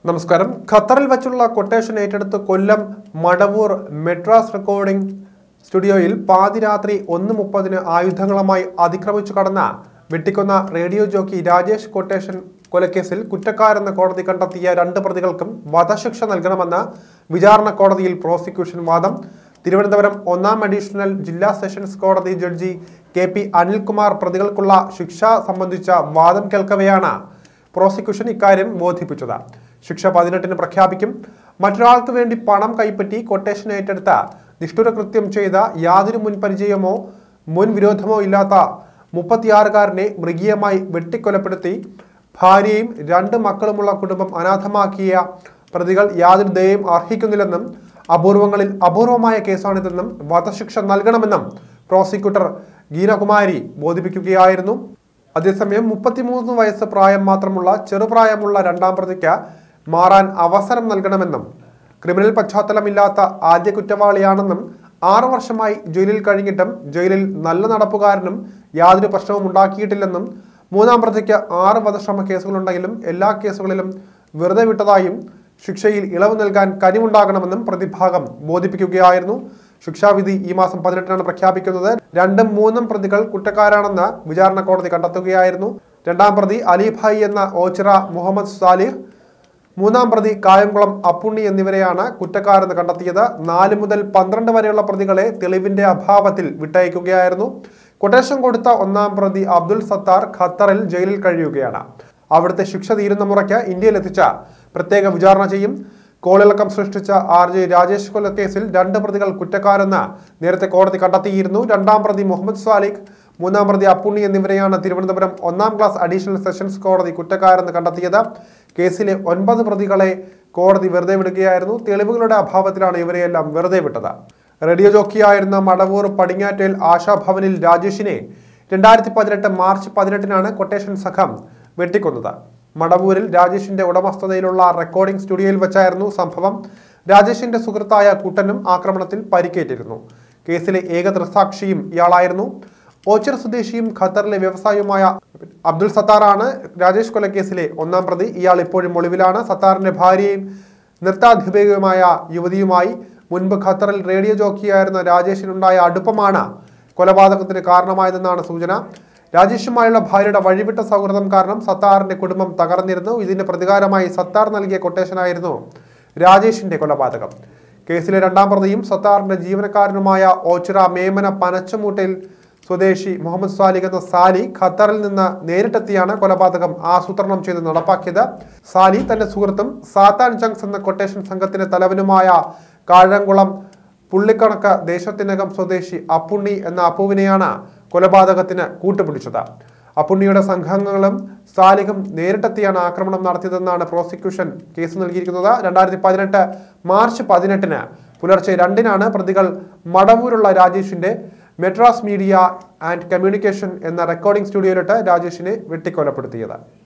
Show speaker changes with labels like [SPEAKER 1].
[SPEAKER 1] നമസ്കാരം ഖത്തറിൽ വച്ചുള്ള കൊട്ടേഷൻ ഏറ്റെടുത്ത് കൊല്ലം മടവൂർ മെഡ്രാസ് റെക്കോർഡിംഗ് സ്റ്റുഡിയോയിൽ പാതിരാത്രി ഒന്ന് മുപ്പതിന് ആയുധങ്ങളുമായി അതിക്രമിച്ചു കടന്ന വെട്ടിക്കൊന്ന റേഡിയോ ജോക്കി രാജേഷ് കൊട്ടേഷൻ കൊലക്കേസിൽ കുറ്റക്കാരെന്ന് കോടതി കണ്ടെത്തിയ രണ്ട് പ്രതികൾക്കും വധശിക്ഷ നൽകണമെന്ന വിചാരണ കോടതിയിൽ പ്രോസിക്യൂഷൻ വാദം തിരുവനന്തപുരം ഒന്നാം അഡീഷണൽ ജില്ലാ സെഷൻസ് കോടതി ജഡ്ജി കെ പി അനിൽകുമാർ പ്രതികൾക്കുള്ള ശിക്ഷ സംബന്ധിച്ച വാദം കേൾക്കവെയാണ് പ്രോസിക്യൂഷൻ ഇക്കാര്യം ബോധിപ്പിച്ചത് ശിക്ഷ പതിനെട്ടിന് പ്രഖ്യാപിക്കും മറ്റൊരാൾക്ക് വേണ്ടി പണം കൈപ്പറ്റി കൊട്ടേഷൻ ഏറ്റെടുത്ത നിഷ്ഠുര കൃത്യം ചെയ്ത യാതൊരു മുൻ പരിചയമോ മുൻ വിരോധമോ ഇല്ലാത്ത മുപ്പത്തിയാറുകാരനെ മൃഗീയമായി വെട്ടിക്കൊലപ്പെടുത്തി ഭാര്യയും രണ്ട് മക്കളുമുള്ള കുടുംബം അനാഥമാക്കിയ പ്രതികൾ യാതൊരു ദയയും അർഹിക്കുന്നില്ലെന്നും അപൂർവങ്ങളിൽ അപൂർവമായ കേസാണിതെന്നും വധശിക്ഷ നൽകണമെന്നും പ്രോസിക്യൂട്ടർ ഗീനകുമാരി ബോധിപ്പിക്കുകയായിരുന്നു അതേസമയം മുപ്പത്തിമൂന്ന് വയസ്സ് പ്രായം മാത്രമുള്ള ചെറുപ്രായമുള്ള രണ്ടാം പ്രതിക്ക് മാറാൻ അവസരം നൽകണമെന്നും ക്രിമിനൽ പശ്ചാത്തലമില്ലാത്ത ആദ്യ കുറ്റവാളിയാണെന്നും ആറു വർഷമായി ജയിലിൽ കഴിഞ്ഞിട്ടും ജയിലിൽ നല്ല നടപ്പുകാരനും യാതൊരു പ്രശ്നവും ഉണ്ടാക്കിയിട്ടില്ലെന്നും മൂന്നാം പ്രതിക്ക് ആറ് വധശ്രമ കേസുകളുണ്ടെങ്കിലും എല്ലാ കേസുകളിലും വെറുതെ വിട്ടതായും ശിക്ഷയിൽ ഇളവ് നൽകാൻ കനിവുണ്ടാകണമെന്നും പ്രതിഭാഗം ബോധിപ്പിക്കുകയായിരുന്നു ശിക്ഷാവിധി ഈ മാസം പതിനെട്ടിനാണ് പ്രഖ്യാപിക്കുന്നത് രണ്ടും മൂന്നും പ്രതികൾ കുറ്റക്കാരാണെന്ന് വിചാരണ കോടതി കണ്ടെത്തുകയായിരുന്നു രണ്ടാം പ്രതി അലിഭായ് എന്ന ഓച്ചിറ മുഹമ്മദ് സാലിഹ് മൂന്നാം പ്രതി കായംകുളം അപ്പുണ്ണി എന്നിവരെയാണ് കുറ്റക്കാരെന്ന് കണ്ടെത്തിയത് നാല് മുതൽ പന്ത്രണ്ട് വരെയുള്ള പ്രതികളെ തെളിവിന്റെ അഭാവത്തിൽ വിട്ടയക്കുകയായിരുന്നു കൊട്ടേഷൻ കൊടുത്ത ഒന്നാം പ്രതി അബ്ദുൾ സത്താർ ഖത്തറിൽ ജയിലിൽ കഴിയുകയാണ് അവിടുത്തെ ശിക്ഷ തീരുന്ന മുറയ്ക്ക് ഇന്ത്യയിലെത്തിച്ച പ്രത്യേക വിചാരണ ചെയ്യും കോളിളക്കം സൃഷ്ടിച്ച ആർ ജെ രാജേഷ് കൊലക്കേസിൽ രണ്ട് പ്രതികൾ കുറ്റക്കാരെന്ന് നേരത്തെ കോടതി കണ്ടെത്തിയിരുന്നു രണ്ടാം പ്രതി മുഹമ്മദ് സാലിഖ് മൂന്നാം പ്രതി അപ്പുണ്ണി എന്നിവരെയാണ് തിരുവനന്തപുരം ഒന്നാം ക്ലാസ് അഡീഷണൽ സെഷൻസ് കോടതി കുറ്റക്കാരെന്ന് കണ്ടെത്തിയത് കേസിലെ ഒൻപത് പ്രതികളെ കോടതി വെറുതെ വിടുകയായിരുന്നു തെളിവുകളുടെ അഭാവത്തിലാണ് ഇവരെയെല്ലാം വെറുതെ വിട്ടത് റേഡിയോ ജോക്കിയായിരുന്ന മടവൂർ പടിങ്ങാറ്റേൽ ആശാഭവനിൽ രാജേഷിനെ രണ്ടായിരത്തി പതിനെട്ട് മാർച്ച് പതിനെട്ടിനാണ് കൊട്ടേഷൻ സംഘം വെട്ടിക്കൊന്നത് മടവൂരിൽ രാജേഷിന്റെ ഉടമസ്ഥതയിലുള്ള റെക്കോർഡിംഗ് സ്റ്റുഡിയോയിൽ വെച്ചായിരുന്നു സംഭവം രാജേഷിന്റെ സുഹൃത്തായ കുട്ടനും ആക്രമണത്തിൽ പരിക്കേറ്റിരുന്നു കേസിലെ ഏക ദൃസാക്ഷിയും ഇയാളായിരുന്നു ഓച്ചിർ സ്വദേശിയും ഖത്തറിലെ വ്യവസായിയുമായ അബ്ദുൾ സത്താറാണ് രാജേഷ് കൊലക്കേസിലെ ഒന്നാം പ്രതി ഇയാൾ ഇപ്പോഴും ഒളിവിലാണ് സത്താറിന്റെ ഭാര്യയും നൃത്താധ്യാപികയുമായ യുവതിയുമായി മുൻപ് ഖത്തറിൽ റേഡിയോ ജോക്കിയായിരുന്ന രാജേഷിനുണ്ടായ അടുപ്പമാണ് കൊലപാതകത്തിന് കാരണമായതെന്നാണ് സൂചന രാജേഷുമായുള്ള ഭാര്യയുടെ വഴിവിട്ട സൗഹൃദം കാരണം സത്താറിന്റെ കുടുംബം തകർന്നിരുന്നു ഇതിന് പ്രതികാരമായി സത്താർ നൽകിയ കൊട്ടേഷനായിരുന്നു രാജേഷിന്റെ കൊലപാതകം കേസിലെ രണ്ടാം പ്രതിയും സത്താറിന്റെ ജീവനക്കാരനുമായ ഓച്ചിറ മേമന പനച്ചമൂട്ടിൽ സ്വദേശി മുഹമ്മദ് സാലിഖ് എന്ന സാലി ഖത്തറിൽ നിന്ന് നേരിട്ടെത്തിയാണ് കൊലപാതകം ആസൂത്രണം ചെയ്ത് നടപ്പാക്കിയത് സാലി തന്റെ സുഹൃത്തും സാത്താൻ ജങ്സ് എന്ന കൊട്ടേഷൻ സംഘത്തിന്റെ തലവനുമായ കാഴംകുളം പുള്ളിക്കണക്ക് ദേശത്തിനകം സ്വദേശി അപ്പുണ്ണി എന്ന അപ്പുവിനെയാണ് കൊലപാതകത്തിന് കൂട്ടുപിടിച്ചത് അപ്പുണ്ണിയുടെ സംഘങ്ങളും സാലിഹും നേരിട്ടെത്തിയാണ് ആക്രമണം നടത്തിയതെന്നാണ് പ്രോസിക്യൂഷൻ കേസ് നൽകിയിരിക്കുന്നത് രണ്ടായിരത്തി പതിനെട്ട് മാർച്ച് പതിനെട്ടിന് പുലർച്ചെ രണ്ടിനാണ് പ്രതികൾ മടവൂരുള്ള രാജേഷിന്റെ മെഡ്രാസ് മീഡിയ ആൻഡ് കമ്മ്യൂണിക്കേഷൻ എന്ന റെക്കോർഡിംഗ് സ്റ്റുഡിയോയിലിട്ട് രാജേഷിനെ വെട്ടിക്കൊലപ്പെടുത്തിയത്